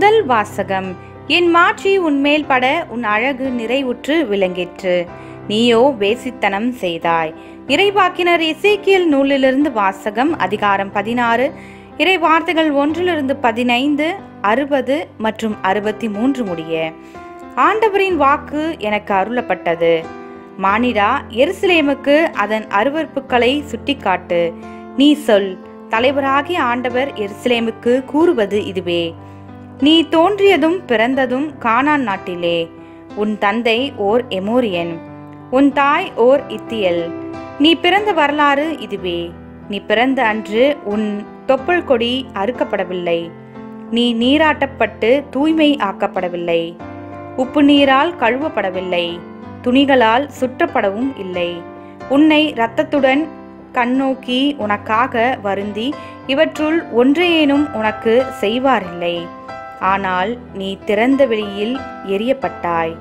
முதல் வாசகம் என் மாட்சி உன்மேல் பட உன் அழகு நிறைவுற்று விளங்கிற்று நீயோ வேசித்தனம் செய்தாய் இறைவாக்கினர் இசைக்கியல் நூலிலிருந்து வாசகம் அதிகாரம் பதினாறு இறை வார்த்தைகள் ஒன்றிலிருந்து பதினைந்து அறுபது மற்றும் அறுபத்தி மூன்று முடிய ஆண்டவரின் வாக்கு எனக்கு அருளப்பட்டது மானிடா எருசலேமுக்கு அதன் அருவருப்புகளை சுட்டிக்காட்டு நீ சொல் தலைவராகிய ஆண்டவர் எருசலேமுக்கு கூறுவது இதுவே நீ தோன்றியதும் பிறந்ததும் கானான் நாட்டிலே உன் தந்தை ஓர் எமோரியன் உன் தாய் ஓர் இத்தியல் நீ பிறந்த வரலாறு இதுவே நீ பிறந்த அன்று உன் தொப்புள் கொடி அறுக்கப்படவில்லை நீ நீராட்டப்பட்டு தூய்மை ஆக்கப்படவில்லை உப்பு நீரால் கழுவப்படவில்லை துணிகளால் சுற்றப்படவும் இல்லை உன்னை இரத்தத்துடன் கண்ணோக்கி உனக்காக வருந்தி இவற்றுள் ஒன்றையேனும் உனக்கு செய்வாரில்லை ஆனால் நீ திறந்த வெளியில் எரியப்பட்டாய்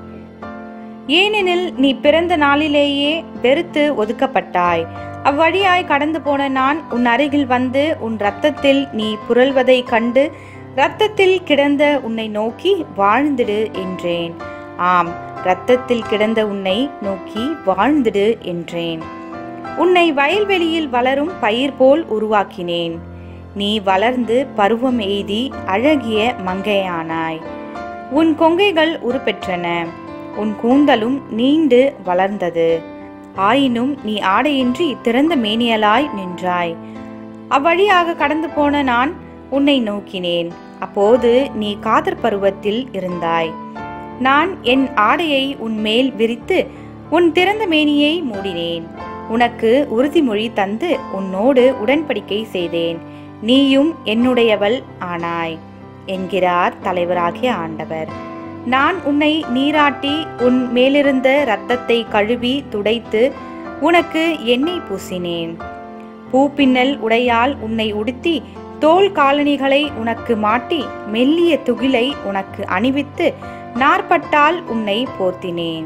ஏனெனில் நீ பிறந்த நாளிலேயே வெறுத்து ஒதுக்கப்பட்டாய் அவ்வழியாய் கடந்து போன நான் உன் அருகில் வந்து உன் இரத்தத்தில் நீ புரள்வதை கண்டு இரத்தத்தில் கிடந்த உன்னை நோக்கி வாழ்ந்திடு என்றேன் ஆம் இரத்தத்தில் கிடந்த உன்னை நோக்கி வாழ்ந்திடு என்றேன் உன்னை வயல்வெளியில் வளரும் பயிர் போல் உருவாக்கினேன் நீ வளர்ந்து பருவம் எய்தி அழகிய மங்கையானாய் உன் கொங்கைகள் உருப்பெற்றன உன் கூந்தலும் நீண்டு வளர்ந்தது ஆயினும் நீ ஆடையின்றி திறந்த மேனியலாய் நின்றாய் அவ்வழியாக கடந்து போன நான் உன்னை நோக்கினேன் அப்போது நீ காதற் பருவத்தில் இருந்தாய் நான் என் ஆடையை உன் மேல் விரித்து உன் திறந்த மேனியை மூடினேன் உனக்கு உறுதிமொழி தந்து உன்னோடு உடன்படிக்கை செய்தேன் நீயும் என்னுடையவள் ஆனாய் என்கிறார் தலைவராகிய ஆண்டவர் நான் உன்னை நீராட்டி உன் மேலிருந்த இரத்தத்தை கழுவி துடைத்து உனக்கு எண்ணெய் பூசினேன் பூப்பின்னல் உடையால் உன்னை உடுத்தி தோல் காலணிகளை உனக்கு மாட்டி மெல்லிய துகிலை உனக்கு அணிவித்து நாற்பட்டால் உன்னை போர்த்தினேன்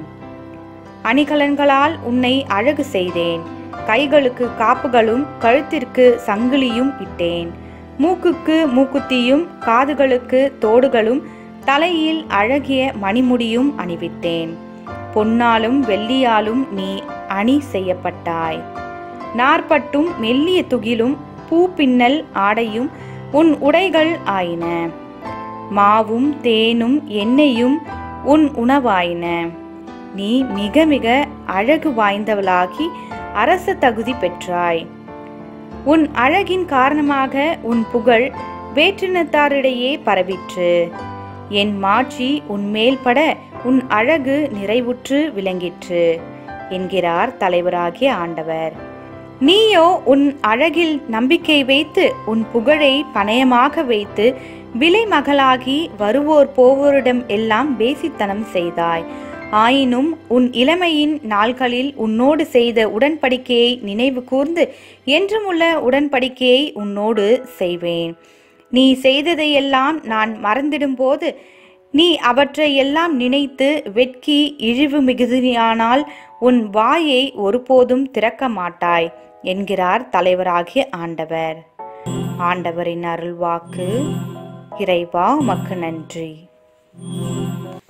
அணிகலன்களால் உன்னை அழகு செய்தேன் கைகளுக்கு காப்புகளும் கழுத்திற்கு சங்கிலியும் இட்டேன் மூக்குக்கு மூக்குத்தியும் காதுகளுக்கு தோடுகளும் தலையில் அழகிய மணிமுடியும் அணிவித்தேன் பொன்னாலும் வெள்ளியாலும் நீ அணி செய்யப்பட்டாய் நாற்பட்டும் மெல்லிய துகிலும் பூ பின்னல் ஆடையும் உன் உடைகள் ஆயின மாவும் தேனும் எண்ணெயும் உன் உணவாயின நீ மிக மிக அழகு வாய்ந்தவளாகி அரச தகுதி பெற்றாய் உன் அழகின் காரணமாக உன் புகழ் வேற்றினத்தாரிடையே பரவிற்று என் மாட்சி உன் மேல் பட உன் அழகு நிறைவுற்று விளங்கிற்று என்கிறார் தலைவராகிய ஆண்டவர் நீயோ உன் அழகில் நம்பிக்கை வைத்து உன் புகழை பணயமாக வைத்து விலை மகளாகி வருவோர் போவோரிடம் எல்லாம் பேசித்தனம் செய்தாய் ஆயினும் உன் இளமையின் நாள்களில் உன்னோடு செய்த உடன்படிக்கையை நினைவு கூர்ந்து என்றுமுள்ள உடன்படிக்கையை உன்னோடு செய்வேன் நீ செய்ததையெல்லாம் நான் மறந்திடும்போது நீ அவற்றை எல்லாம் நினைத்து வெட்கி இழிவு மிகுதியானால் உன் வாயை ஒருபோதும் திறக்க மாட்டாய் என்கிறார் தலைவராகிய ஆண்டவர் ஆண்டவரின் அருள்வாக்கு இறைவா உமக்கு நன்றி